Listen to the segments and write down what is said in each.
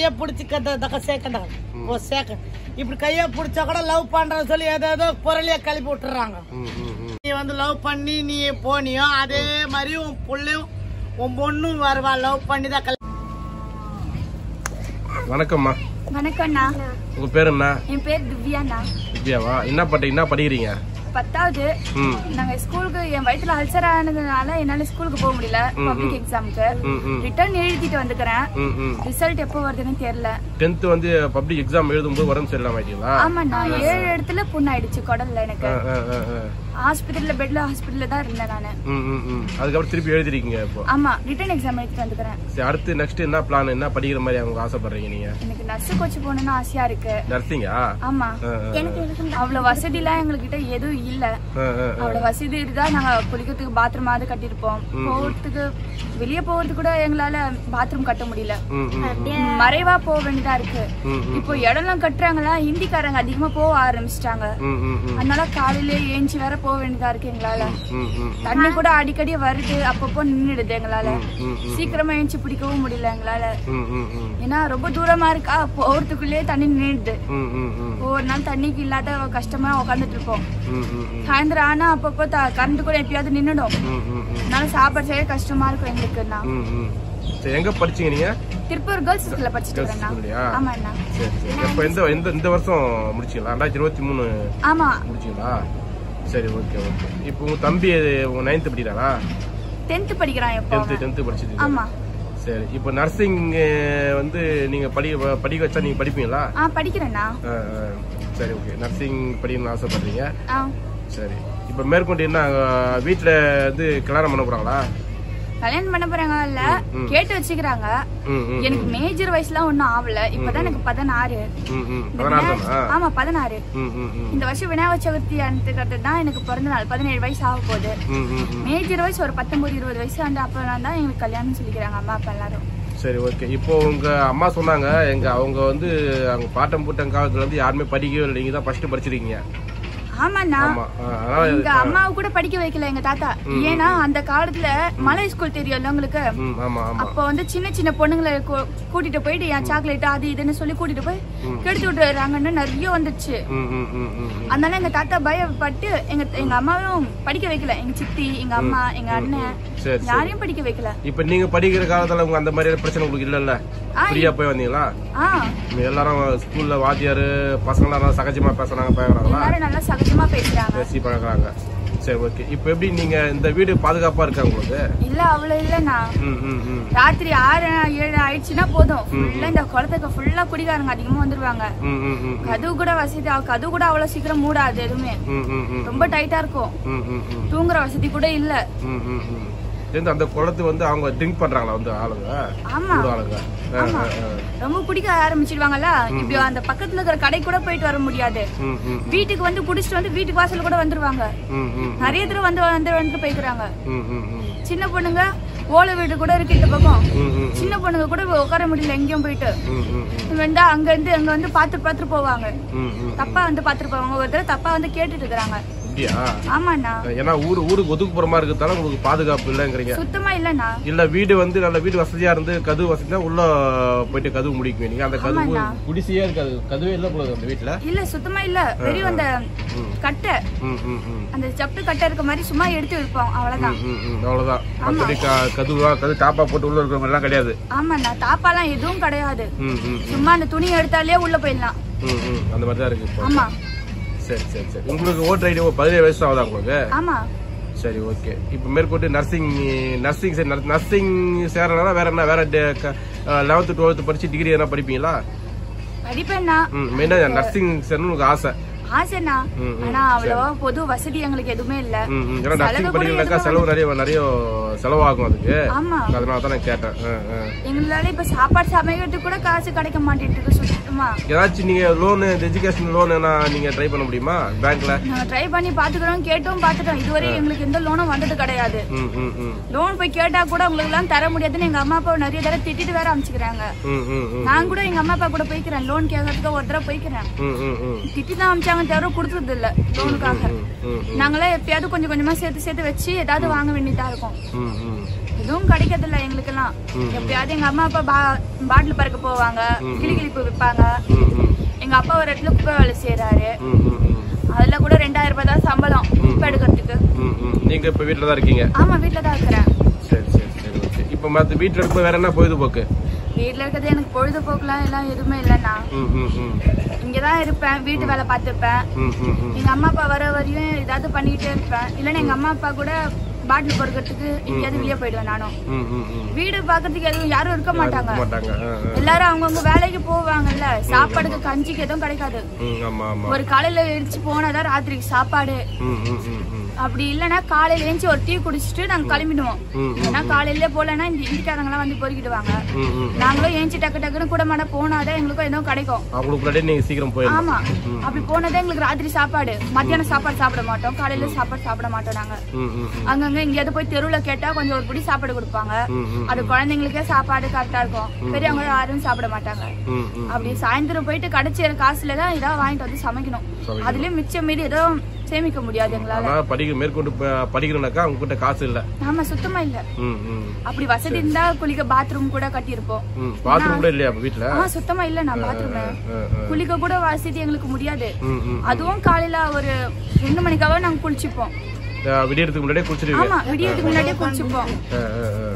கையை பிடிச்சி கத்த சேர்க்கண்டாங்க ஓ சேர்க்க இப்படி கையை பிடிச்சா கூட லவ் பண்றேன்னு சொல்லி ஏதோ ஏதோ பொருளைய கிளப்பி விட்டுறாங்க ம் ம் ம் நீ வந்து லவ் பண்ணி நீ போனியோ அதே மாதிரி உன் புள்ளையும் உன் பொண்ணும் வருவா லவ் பண்ணி தான் கல்யாணம் வணக்கம்மா வணக்கம்ண்ணா உங்க பேர் என்ன என் பேர் திவ்யாண்ணா திவ்யாவா என்ன பண்றீங்க என்ன படிக்கிறீங்க பத்தாவது ம் நாங்க ஸ்கூலுக்கு என் வயித்துல அல்சர் ஆனதுனால என்னால ஸ்கூலுக்கு போக முடியல பப்ளிக் எக்ஸாமுக்கு ம் ம் ரிட்டர்ன் எழுதிட்டு வந்துக்கிறேன் ம் ம் ரிசல்ட் எப்போ வருதுன்னு தெரியல டென்த்து வந்து பப்ளிக் எக்ஸாம் எழுதும்போது உடம்பு சரியில்லாம ஆயிட்டீங்களா ஆமாண்ணா ஏழு இடத்துல புண்ணாயிடுச்சு குடல்ல எனக்கு ஆ, ஆ, ஆ, ஆ. ஹாஸ்பிட்டல்ல பெட்ல ஹாஸ்பிட்டல்ல தான் இருந்தேன் நானு ம் ம் ம் அதுக்கப்புறம் திருப்பி எழுதிருக்கீங்க இப்போ ஆமா ரிட்டர்ன் எக்ஸாம் எழுதிட்டு வந்துக்கிறேன் சரி அடுத்து நெக்ஸ்ட் என்ன பிளான் என்ன படிக்கிற மாதிரி அவங்க ஆசைப்படுறீங்க நீங்க எனக்கு நர்ஸ் கோச்சு போகணும்னு ஆசையா இருக்கு நர்சிங்கா ஆமா ஆ, ஆ, அவ்வளவு வசதி எல்லாம் எங்ககிட்ட எதுவும் இல்ல ஆ, ஆ, ஆ. அவ்வளவு வசதி இருந்தா நாங்க குளிக்கிறதுக்கு பாத்ரூமாவது கட்டிருப்போம் போறதுக்கு வெளிய போறதுக்கு கூட எங்களால பாத்ரூம் கட்ட முடியல ம் ம் மறைவா போக வேண்டியதா இருக்கு ம், ம். இப்போ இடம்லாம் கட்டுறாங்களா ஹிந்திக்காரங்க அதிகமா போக ஆரம்பிச்சிட்டாங்க ம் ம் ம் அதனால காலையில ஏஞ்சி வேற போக வேண்டியதா இருக்கு எங்களால ம் ம் தண்ணி கூட அடிக்கடி வருது அப்பப்போ நின்னுடுது எங்களால ம், சீக்கிரமா ஏஞ்சி பிடிக்கவும் முடியல எங்களால ம் ம் ம் ஏன்னா ரொம்ப தூரமா இருக்கா போறதுக்குள்ளேயே தண்ணி நின்னுடுது ம் ம் ம் ஒவ்வொரு நாள் தண்ணிக்கு இல்லாத கஷ்டமா உட்காந்துட்டு இருப்போம் ம் ம் ம் சாயந்தரம் ஆனா அப்பப்போ கரண்ட் கூட எப்பயாவது நின்னுடும் ம் ம் ம் அதனால சாப்பாடு செய்ய கஷ்டமா இருக்கும் எங்களுக்குண்ணா ம் ம் சரி எங்க படிச்சீங்க நீங்க திருப்பூர் கேர்ள்ஸ் ஸ்கூல்ல படிச்சுட்டு Girls வரேண்ணா school-லயா? ஆமாண்ணா சரி சரி எப்போ எந்த இந்த இந்த வருஷம் முடிச்சீங்களா ரெண்டாயிரத்தி இருபத்தி மூணு ஆமா முடிச்சீங்களா சரி ஓகே ஓகே இப்போ உங்க தம்பி உங்க நைன்த்து படிக்கிறாரா டென்த் படிக்கிறான் இப்போ டென்த்து டென்த்து படிச்சிட்டு ஆமா சரி இப்போ நர்சிங் வந்து நீங்க படி படிக்க வச்சா நீங்க படிப்பீங்களா ஆ படிக்கிறேண்ணா ஆ, ஆ. சரி ஓகே நர்சிங் படிக்கணும்னு ஆசைப்படுறீங்க ஆ சரி இப்போ மேற்கொண்டு என்ன வீட்டில் வந்து கல்யாணம் பண்ண போறாங்களா கல்யாணம் பண்ண போறாங்க இல்ல கேட்டு வச்சுக்கிறாங்க ம் ம் எனக்கு மேஜர் வயசுலாம் ஒண்ணும் ஆகல இப்பதான் எனக்கு பதினாறு ம் ம் இந்த பதினாறு விநாயகர்- தானா ஆமா பதினாறு ம் ம் ம் இந்த வருஷம் விநாயகர் சதுர்த்தி அனுத்துக்கிறது தான் எனக்கு பிறந்த நாள் பதினேழு வயசு ஆக போகுது ம் ம் ம் மேஜர் வயசு ஒரு பத்தொன்பது இருபது வயசு வந்து அப்பெல்லாம் தான் எங்களுக்கு கல்யாணம் சொல்லிக்கிறாங்க அம்மா அப்பா எல்லாரும் சரி ஓகே இப்போ உங்க அம்மா சொன்னாங்க எங்க அவங்க வந்து அவங்க பாட்டம் பூட்டம் காலத்துல இருந்து யாருமே படிக்கவே இல்லை நீங்க தான் ஃபர்ஸ்ட் படிச்சிருக்கீங்க ஆமாண்ணா ஆமா ஆ, அதனால எங்க அம்மாவை கூட படிக்க வைக்கல எங்க தாத்தா ஏன்னா அந்த காலத்துல மலை ஸ்கூல் தெரியும்ல உங்களுக்கு ம் ஆமா ஆமா அப்போ வந்து சின்ன சின்ன பொண்ணுங்களை கூ- கூட்டிட்டு போயிட்டு என் சாக்லேட் அது இதுன்னு சொல்லி கூட்டிட்டு போய் கெடுத்து விட்டுறாங்கன்னு நிறைய வந்துச்சு ம் ம் ம் ம் ம். அதனால எங்க தாத்தா பயப்பட்டு எங்க எங்க அம்மாவும் படிக்க வைக்கல எங்க சித்தி எங்க அம்மா எங்க அண்ணன் சரி சரி யாரையும் படிக்க வைக்கல இப்போ நீங்க படிக்கிற காலத்துல உங்க அந்த மாதிரியான பிரச்சனை உங்களுக்கு இல்லைல்ல ஆ, ஃப்ரீயா போய் வந்தீங்களா ஆ நீங்க எல்லாரும் ஸ்கூல்ல வாத்தியார் பசங்களாம் சகஜமா பேசுறாங்க பேசுறாங்களா எல்லாரும் நல்லா சகஜமா பேசுறாங்க பேசி பழகுறாங்க சரி ஓகே இப்போ எப்படி நீங்க இந்த வீடு பாதுகாப்பா இருக்கா உங்களுக்கு இல்ல அவ்வளவு இல்லண்ணா ம் ம் ம் ராத்திரி ஆறு ஏழு ஆயிடுச்சுன்னா போதும் ஃபுல்லா இந்த குளத்துக்கு ஃபுல்லா குடிகாரங்க அதிகமா வந்துருவாங்க ம் ம் ம் கதவு கூட வசதி கதவு கூட அவ்வளவு சீக்கிரம் மூடாது எதுவுமே ம் ம் ம் ரொம்ப டைட்டா இருக்கும் ம் ம் ம் தூங்குற வசதி கூட இல்ல ம் ம் ம் இந்த அந்த குளத்து வந்து அவங்க ட்ரிங்க் பண்றாங்களா வந்து ஆளுங்க ஆமா ஊர் ஆளுங்க ஆ, ஆமா. ஆ, ஆ. ரொம்ப குடிக்க ஆரம்பிச்சிடுவாங்கல்ல இப்படி அந்த பக்கத்துல இருக்கிற கடை கூட போயிட்டு வர முடியாது ம் ம் வீட்டுக்கு வந்து குடிச்சிட்டு வந்து வீட்டுக்கு வாசல் கூட வந்துருவாங்க ம் ம் நிறைய தடவை வந்து வந்து வந்து போய்க்கிறாங்க ம் ம் ம் சின்ன பொண்ணுங்க ஓலை வீடு கூட இருக்கு இந்த பக்கம் ம் ம் சின்ன பொண்ணுங்க கூட உட்கார முடியல எங்கேயும் போயிட்டு ம் ம் ம் வேண்டா அங்க இருந்து அங்க வந்து பாத்து பாத்துட்டு போவாங்க ம் ம் தப்பா வந்து பாத்துட்டு போவாங்க ஒரு தடவை தப்பா வந்து கேட்டுட்டு இருக்கிறாங்க அப்படியா ஆமாண்ணா ஏன்னா ஊரு ஊருக்கு ஒதுக்குப்புறமா இருக்கிறதால உங்களுக்கு பாதுகாப்பு இல்லைங்கிறீங்க சுத்தமா இல்லண்ணா இல்ல வீடு வந்து நல்ல வீடு வசதியா இருந்து கதவு வசதியா உள்ள போயிட்டு கதவு முடிக்கும் நீங்க அந்த கதவு ஆமாண்ணா. குடிசையே இருக்காது கதவே இல்ல போல அந்த வீட்டுல இல்ல சுத்தமா இல்ல வெறும் அந்த கட்டை ம் ம் ம் அந்த சப்பு கட்டை இருக்க மாதிரி சும்மா எடுத்து வைப்போம் அவ்வளவுதான் ம், ம், அவ்வளவுதான் மற்றபடி க- கதுவா கது டாப்பா போட்டு உள்ள இருக்கிற மாதிரிலாம் கிடையாது ஆமாண்ணா தாப்பாலாம் எதுவும் கிடையாது ம் ம் சும்மா அந்த துணி எடுத்தாலே உள்ள போயிடலாம் ம் ம் அந்த மாதிரி தான் இருக்கு இப்போ ஆமா சரி சரி சரி உங்களுக்கு ஓட்டர் ஐடி பதினேழு வயசு ஆகுதா உங்களுக்கு ஆமா சரி ஓகே இப்போ மேற்கொண்டு நர்சிங் நர்சிங் சரி நர்சிங் சேரனா வேற என்ன வேற லெவன்த்து டுவெல்த்து படிச்சு டிகிரி எதனா படிப்பீங்களா படிப்பேன்னா ம் மெயினாக நர்சிங் சேரணும்னு உங்களுக்கு ஆசை ஆசைண்ணா ம், ம், ஆனா அவ்வளவா பொது வசதி எங்களுக்கு எதுவுமே இல்ல ம் ம். ஏன்னா நர்சிங் செலவு கூட படிக்கணும்னாக்கா எதுவும் செலவு நிறைய நிறைய செலவாகும் அதுக்கு ஆமா அதனால தான் நான் கேட்டேன் ஆ, ஆ. எங்களால இப்ப சாப்பாடு சமைக்கிறதுக்கு கூட காசு கிடைக்க மாட்டேங்குது சுத்தமா ஏதாச்சும் நீங்க லோனு எஜுகேஷன் லோன் என்ன நீங்க ட்ரை பண்ண முடியுமா பேங்க்ல நாங்க ட்ரை பண்ணி பாத்துக்கிறோம் கேட்டும் பாத்துட்டோம் இதுவரை எங்களுக்கு எந்த லோனும் வந்தது கிடையாது ம் ம் ம் லோன் போய் கேட்டா கூட உங்களுக்கு எல்லாம் தர முடியாதுன்னு எங்க அம்மா அப்பா நிறைய தடவை திட்டிட்டு வேற அமைச்சுக்கிறாங்க ம் ம் ம் நான் கூட எங்க அம்மா அப்பா கூட போய்க்கிறேன் லோன் கேட்கறதுக்கு ஒரு தடவை போய்க்கிறேன் ம் ம் ம் திட்டி தான் அமைச்சாங்க தவிர கொடுத்தது இல்ல லோனுக்காக ம் ம் நாங்களே எப்பயாவது கொஞ்சம் கொஞ்சமா சேர்த்து சேர்த்து வச்சு ஏதாவது வாங்க வேண்டியதா இருக்கும் ம் ம் எதுவும் கிடைக்கிறது இல்ல எங்களுக்கெல்லாம் எப்பயாவது எங்க அம்மா அப்பா பா- பாட்டில் பறக்க போவாங்க கிளிகிளிப்பு விற்பாங்க ம், ம், எங்க அப்பா ஒரு இடத்துல குப்பை வேலை செய்யறாரு ம், ம், ம். அதுல கூட ரெண்டாயிரம் ரூபாய் தான் சம்பளம் குப்பை எடுக்கிறதுக்கு ம், ம். நீங்க இப்ப வீட்டுல தான் இருக்கீங்க ஆமா வீட்டுல தான் இருக்கிறேன் சரி சரி சரி ஓகே இப்ப மத்த வீட்டுல இருக்கும்போது வேற என்ன பொழுதுபோக்கு வீட்டுல இருக்கிறது எனக்கு பொழுதுபோக்குலாம் எல்லாம் எதுவுமே இல்லைண்ணா ம், ம், ம். இங்கதான் இருப்பேன் வீட்டு வேலை பார்த்துப்பேன் ம், ம், ம். எங்க அம்மா அப்பா வர வரையும் ஏதாவது பண்ணிக்கிட்டே இருப்பேன் இல்லைன்னா எங்க அம்மா அப்பா கூட பாட்டில் பொறுக்கிறதுக்கு எங்கேயாவது வெளியே போயிடுவேன் நானும் ம், ம், ம். வீடு பார்க்கறதுக்கு எதுவும் யாரும் இருக்க மாட்டாங்க இருக்க மாட்டாங்க ஆ, ஆ. எல்லாரும் அவங்கவுங்க வேலைக்கு போவாங்கல்ல சாப்பாடுக்கு கஞ்சிக்கு எதுவும் கிடைக்காது ம், ஆமா ஆமா ஒரு காலையில எழுச்சி போனாதான் ராத்திரிக்கு சாப்பாடு ம், ம், ம், ம். அப்படி இல்லைன்னா காலையில எழுந்துச்சு ஒரு டீ குடிச்சிட்டு நாங்க கிளம்பிடுவோம் ம், ஏன்னா காலையில போலன்னா இந்த இந்திக்காரங்களாம் வந்து பொறுக்கிடுவாங்க ம், ம். நாங்களும் ஏஞ்சி டக்கு டக்குன்னு கூட மாட போனாதான் எங்களுக்கும் எதுவும் கிடைக்கும் அவங்களுக்கு முன்னாடியே நீங்க சீக்கிரம் போயிடலாம் ஆமா அப்படி போனதே எங்களுக்கு ராத்திரி சாப்பாடு மத்தியானம் சாப்பாடு சாப்பிட மாட்டோம் காலையில சாப்பாடு சாப்பிட மாட்டோம் நாங்க ம், ம், ம். அங்கங்க எங்கேயாவது போய் தெருவுல கேட்டா கொஞ்சம் ஒரு பிடி சாப்பாடு கொடுப்பாங்க ம், ம். அது குழந்தைங்களுக்கே சாப்பாடு கரெக்டா இருக்கும் பெரியவங்க யாரும் சாப்பிட மாட்டாங்க ம், ம். அப்படி சாயந்தரம் போயிட்டு கிடைச்ச காசுல தான் ஏதாவது வாங்கிட்டு வந்து சமைக்கணும் சமைக்கணும். அதுலயும் மிச்சம் மீதி எதுவும் சேமிக்க முடியாது எங்களால ஆனா படிக்க மேற்கொண்டு ப- படிக்கணும்னாக்கா அவங்க கிட்ட காசு இல்ல ஆமா சுத்தமா இல்ல ம், ம். அப்படி வசதி இருந்தா குளிக்க பாத்ரூம் கூட கட்டியிருப்போம் ம். பாத்ரூம் கூட இல்லையா அப்ப வீட்டுல ஆ சுத்தமா இல்ல நான் பாத்ரூம் ஆ, ஆ. குளிக்க கூட வசதி எங்களுக்கு முடியாது ம், ம். அதுவும் காலையில ஒரு ரெண்டு மணிக்காக நாங்க குளிச்சுப்போம் ஆ, விடியறதுக்கு முன்னாடியே குளிச்சிடுவீங்க ஆமா விடியறதுக்கு முன்னாடியே குளிச்சுப்போம் ஆ, ஆ, ஆ.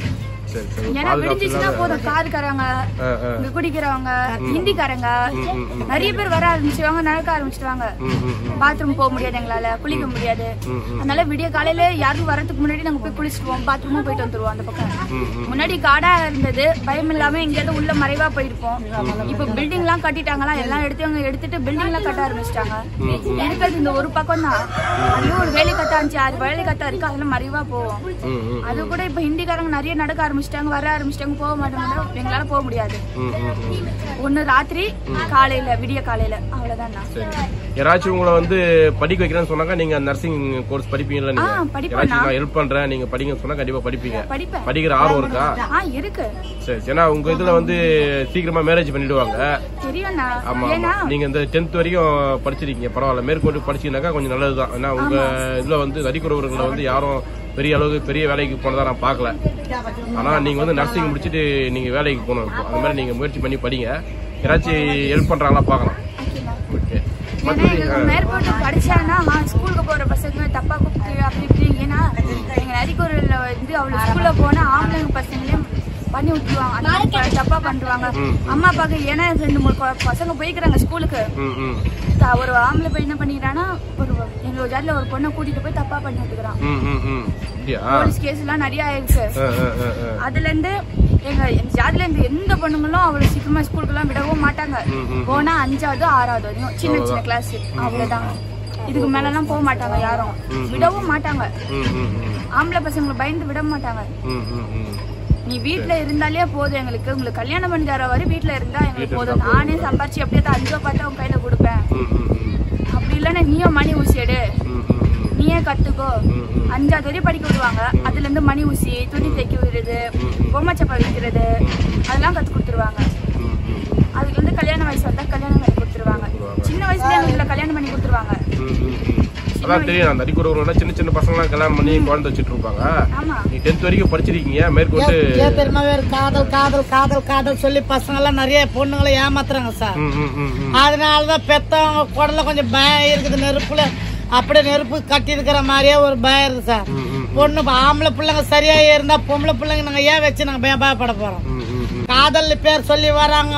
சரி சரி ஏன்னா பாதுகாப்பு விடிஞ்சிச்சுன்னா இல்லாத- போதும் காருக்காரங்க ஆ, ஆ. இங்க குடிக்கிறவங்க ஹிந்திக்காரங்க நிறைய பேர் வர ஆரம்பிச்சிருவாங்க நடக்க ஆரம்பிச்சிருவாங்க ம், ம், ம். பாத்ரூம் போக முடியாது எங்களால குளிக்க முடியாது ம், ம். அதனால விடிய காலையில யாரும் வரதுக்கு முன்னாடி நாங்க போய் குளிச்சுடுவோம் பாத்ரூமும் போயிட்டு வந்துருவோம் அந்த பக்கம் ம், ம். முன்னாடி காடா இருந்தது பயம் இல்லாம எங்கேயாவது உள்ள மறைவா போயிருப்போம் இப்ப பில்டிங் எல்லாம் கட்டிட்டாங்களா எல்லாம் எடுத்து அவங்க எடுத்துட்டு பில்டிங் எல்லாம் கட்ட ஆரம்பிச்சிட்டாங்க இருக்கிறது இந்த ஒரு பக்கம் தான் அதுவும் ஒரு வேலை கட்ட அஞ்சு ஆறு வேலை கட்ட இருக்கு அதெல்லாம் மறைவா போவோம் ம், ம். அது கூட இப்ப ஹிந்திக்காரங்க நிறைய நடக்க ஆரம்பிச்சிட்டாங்க வர ஆரம்பிச்சிட்டாங்க போக மாட்டாங்க எங்களால போக முடியாது ம், ம், ம். ஒண்ணு ராத்திரி காலையில விடிய காலையில அவ்வளவுதான் சரி யாராச்சும் உங்களை வந்து படிக்க வைக்கிறேன்னு சொன்னாங்க நீங்க நர்சிங் கோர்ஸ் படிப்பீங்களா நீங்க ஆ, படிப்பேன் யாராச்சும் நான் ஹெல்ப் பண்றேன் நீங்க படிங்கன்னு சொன்னா கண்டிப்பா படிப்பீங்க படிப்பேன் படிக்கிற ஆர்வம் இருக்கா ஆ இருக்கு சரி ஏன்னா உங்க இதுல வந்து சீக்கிரமா மேரேஜ் பண்ணிடுவாங்க தெரியும்ண்ணா ஆமா ஏன்னா ஆமா நீங்க இந்த டென்த் வரைக்கும் படிச்சிருக்கீங்க பரவாயில்ல மேற்கொண்டு படிச்சீங்கன்னாக்கா கொஞ்சம் நல்லதுதான் ஏன்னா உங்க இதுல வந்து நரிக்குறவர்களை வந்து யாரும் பெரிய அளவுக்கு பெரிய வேலைக்கு போனதா நான் பார்க்கல ஆனா நீங்க வந்து நர்சிங் முடிச்சுட்டு நீங்க வேலைக்கு போகணும் இப்போ அந்த மாதிரி நீங்க முயற்சி பண்ணி படிங்க யாராச்சும் ஹெல்ப் பண்றாங்களா பார்க்கலாம் ஓகே ஏன்னா எங்களுக்கு மேற்கொண்டு படிச்சாங்கன்னா ஸ்கூலுக்கு போற பசங்க தப்பா கூப்பிட்டு அப்படி இப்படி ஏன்னா எங்க நரிக்கூரில் வந்து அவ்வளவு ஸ்கூல்ல போனா ஆம்பளைங்க பசங்களையும் பண்ணி விட்டுருவாங்க அந்த மாதிரி ப- தப்பா பண்ணுவாங்க அம்மா அப்பாக்கு ஏன்னா ரெண்டு மூணு கொ- பசங்க போய்க்கிறாங்க ஸ்கூலுக்கு ம் ம் த- ஒரு ஆம்பளை பையன் என்ன பண்ணிக்கிறான்னா ஒரு எங்க ஜாதியில ஒரு பொண்ணை கூட்டிட்டு போய் தப்பா பண்ணி விட்டுக்கிறான் ம் ம் ம் அப்படியா போலீஸ் கேஸ் எல்லாம் நிறைய ஆயிருக்கு ஆ, ஆ, ஆ, ஆ. அதுல இருந்து எங்க எங்க ஜாதியில இருந்து எந்த பொண்ணுங்களும் அவ்வளவு சீக்கிரமா ஸ்கூலுக்கு எல்லாம் விடவும் மாட்டாங்க போனா அஞ்சாவது ஆறாவது வரையும் சின்ன சின்ன கிளாஸ் அவ்வளவுதான் இதுக்கு மேல எல்லாம் போக மாட்டாங்க யாரும் விடவும் மாட்டாங்க ம் ம் ம் ஆம்பளை பசங்களை பயந்து விட மாட்டாங்க ம் ம் ம் நீ வீட்ல இருந்தாலே போதும் எங்களுக்கு உங்களுக்கு கல்யாணம் பண்ணி தர வரை வீட்ல இருந்தா எங்களுக்கு போதும் நானே சம்பாரிச்சு அப்படியே தான் அஞ்சு ரூபா பார்த்து உன் கையில கொடுப்பேன் ம் ம் ம் அப்படி இல்லைன்னா நீயும் மணி ஊசி எடு ம் ம் ம் நீயே கத்துக்கோ அஞ்சாவது வரையும் படிக்க விடுவாங்க அதுல இருந்து மணி ஊசி துணி தைக்க விடுறது பொம்மை சப்பா விற்கிறது அதெல்லாம் கத்து கொடுத்துருவாங்க ம் ம் அதுக்கு வந்து கல்யாண வயசு வந்தா கல்யாணம் பண்ணி கொடுத்துருவாங்க சின்ன வயசுல எங்களுக்கு கல்யாணம் பண்ணி கொடுத்துருவாங்க ம், ம், ம். அதான் தெரியும் அந்த நரிக்குறவங்கள சின்ன சின்ன பசங்களாம் கல்யாணம் பண்ணி குழந்தை வச்சுட்டு இருப்பாங்க ஆமா நீ டென்த் வரைக்கும் படிச்சிருக்கீங்க மேற்கொண்டு ஏன் தெரியுமா வேறு காதல் காதல் காதல் காதல் சொல்லி பசங்க எல்லாம் நிறைய பொண்ணுங்களை ஏமாத்துறாங்க சார் ம், ம், ம், ம். அதனாலதான் பெத்தவங்க குடல கொஞ்சம் பயம் இருக்குது நெருப்புல அப்படியே நெருப்பு கட்டி இருக்கிற மாதிரியே ஒரு பயம் இருக்குது சார் ம், ம், பொண்ணு ஆம்பளை பிள்ளைங்க சரியா இருந்தா பொம்பளை பிள்ளைங்க நாங்க ஏன் வச்சு நாங்க பய- பயப்பட போறோம் ம், ம், ம். காதல் பேர் சொல்லி வராங்க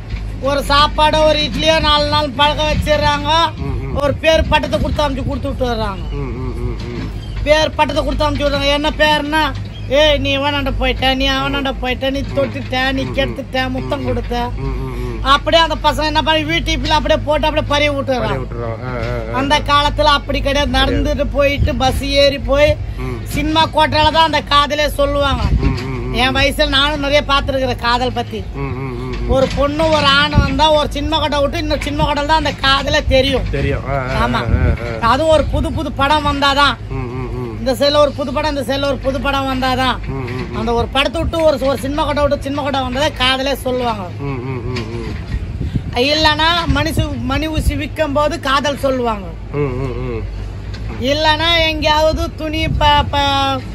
ஒரு சாப்பாடோ ஒரு இட்லியோ நாலு நாள் பழக வச்சிடுறாங்க ஒரு பேர் பட்டத்தை கொடுத்து அமுச்சு கொடுத்து விட்டு வர்றாங்க ம், ம், ம், ம். பேர் பட்டத்தை கொடுத்து அமுச்சு விடுறாங்க என்ன பேருன்னா ஏய் நீ அவனாண்ட போயிட்ட நீ அவனாண்ட போயிட்ட நீ தொட்டுட்ட நீ கெடுத்துட்ட முத்தம் கொடுத்த ம், ம், ம். அப்படியே அந்த பசங்க என்ன பண்ணி வீட்டு அப்படியே போட்டு அப்படியே பறிய விட்டுறாங்க விட்டுறோம். ஆ, ஆ, ஆ. அந்த காலத்துல அப்படி கிடையாது நடந்துட்டு போயிட்டு பஸ் ஏறி போய் ம், சினிமா கோட்டையில தான் அந்த காதலே சொல்லுவாங்க ம், ம், ம். என் வயசுல நானும் நிறைய பார்த்துருக்கிறேன் காதல் பத்தி ம், ம், ம், ம். ஒரு பொண்ணு ஒரு ஆண் வந்தா ஒரு சின்ன கடை விட்டு இன்னும் சின்ன கடையில் தான் அந்த காதல தெரியும் தெரியும் ஆ, ஆ, ஆமா ஆ, ஆ. அதுவும் ஒரு புது புது படம் வந்தாதான் ம், ம், ம். இந்த செல்ல ஒரு புது படம் இந்த செல்ல ஒரு புது படம் வந்தாதான் ம், ம், ம். அந்த ஒரு படத்தை விட்டு ஒரு ஒரு சின்ன கடை விட்டு சின்ன கடை வந்ததே காதலே சொல்லுவாங்க ம், ம், ம், ம். இல்லைன்னா மணிசு மணி ஊசி விற்கும் போது காதல் சொல்லுவாங்க ம், ம், ம். இல்லைன்னா எங்கேயாவது துணி ப ப-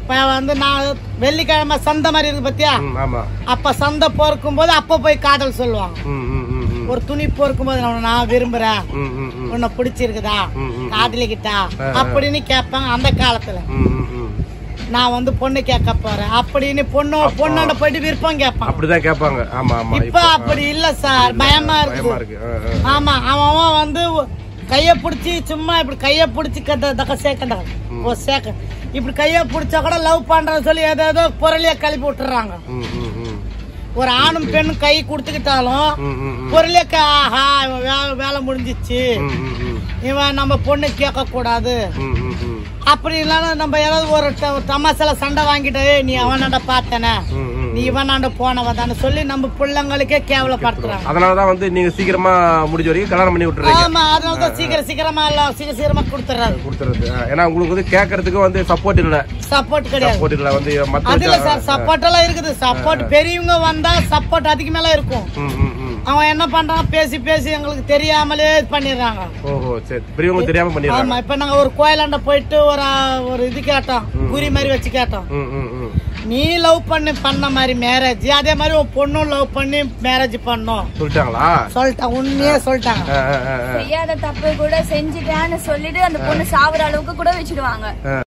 இப்ப வந்து நான் வெள்ளிக்கிழமை சந்தை மாதிரி இருக்கு பாத்தியா ம், ஆமா அப்ப சந்தை பொறுக்கும் போது அப்ப போய் காதல் சொல்லுவாங்க ம், ம், ம், ம். ஒரு துணி பொறுக்கும் போது நான் நான் விரும்புறேன் ம், ம், ம். உன்னை பிடிச்சிருக்குதா ம், ம். காதலிக்கிட்டா ஆ, ஆ. அப்படின்னு கேட்பாங்க அந்த காலத்துல ம், ம், ம். நான் வந்து பொண்ணு கேட்க போறேன் அப்படின்னு பொண்ணு பொண்ணோட போயிட்டு விருப்பம் கேட்பான் அப்படிதான் கேட்பாங்க ஆமா ஆமா இப்ப அப்படி இல்ல சார் பயமா பயமா இருக்குது இருக்கு ஆ, ஆ. ஆமா அவன் அவன் வந்து கைய புடிச்சு சும்மா இப்படி கைய புடிச்சு கத்த தக்க சேக்கண்டா ஓ சேக்க இப்படி கைய புடிச்சா கூட லவ் பண்றேன்னு சொல்லி ஏதோ ஏதோ பொருளைய கழுப்பி விட்டுறாங்க ம், ம், ம். ஒரு ஆணும் பெண்ணும் கை கொடுத்துக்கிட்டாலும் ம், ம், ம். பொருளே க- ஆஹா இவன் வே- வேலை முடிஞ்சிச்சு ம், ம், ம். இவன் நம்ம பொண்ணு கேட்க கூடாது ம், ம், ம். அப்படி இல்லைன்னா நம்ம ஏதாவது ஒரு ட- தமாசால சண்டை வாங்கிட்டு "ஏய், நீ அவனாண்ட பார்த்தன ம், ம். நீ இவனாண்ட போனவதான்னு சொல்லி நம்ம பிள்ளைங்களுக்கே கேவலப்படுத்துறாங்க அதனாலதான் வந்து நீங்க சீக்கிரமா முடிஞ்ச வரைக்கும் கல்யாணம் பண்ணி விட்டுறீங்க ஆமா அதனால தான் சீக்கிரம் சீக்கிரமா எல்லாம் சீக்கிரம் சீக்கிரமா கொடுத்துறாரு கொடுத்துறது ஆ, ஏன்னா உங்களுக்கு வந்து கேட்கறதுக்கு வந்து சப்போர்ட் இல்ல சப்போர்ட் கிடையாது சப்போர்ட் இல்ல வந்து மத்த அது இல்ல சார் சப்போர்ட் எல்லாம் இருக்குது சப்போர்ட் பெரியவங்க வந்தா சப்போர்ட் அதிக மேல இருக்கும் ம், ம், ம். அவன் என்ன பண்றான் பேசி பேசி எங்களுக்கு தெரியாமலே இது பண்ணிடுறாங்க ஓஹோ சரி பெரியவங்க தெரியாம பண்ணிடுறாங்க ஆமா இப்ப நாங்க ஒரு கோயிலாண்ட போயிட்டு ஒரு ஆ, ஒரு இது கேட்டோம் குறி மாதிரி வச்சு கேட்டோம் ம், ம், ம். நீ லவ் பண்ணி பண்ண மாதிரி மேரேஜ் அதே மாதிரி உன் பொண்ணும் லவ் பண்ணி மேரேஜ் பண்ணும் சொல்லிட்டாங்களா சொல்லிட்டாங்க உண்மையே சொல்லிட்டாங்க ஆ, ஆ, ஆ, ஆ. செய்யாத தப்பு கூட செஞ்சுட்டான்னு சொல்லிட்டு அந்த பொண்ணு சாவுற அளவுக்கு கூட வச்சிடுவாங்க ஆ.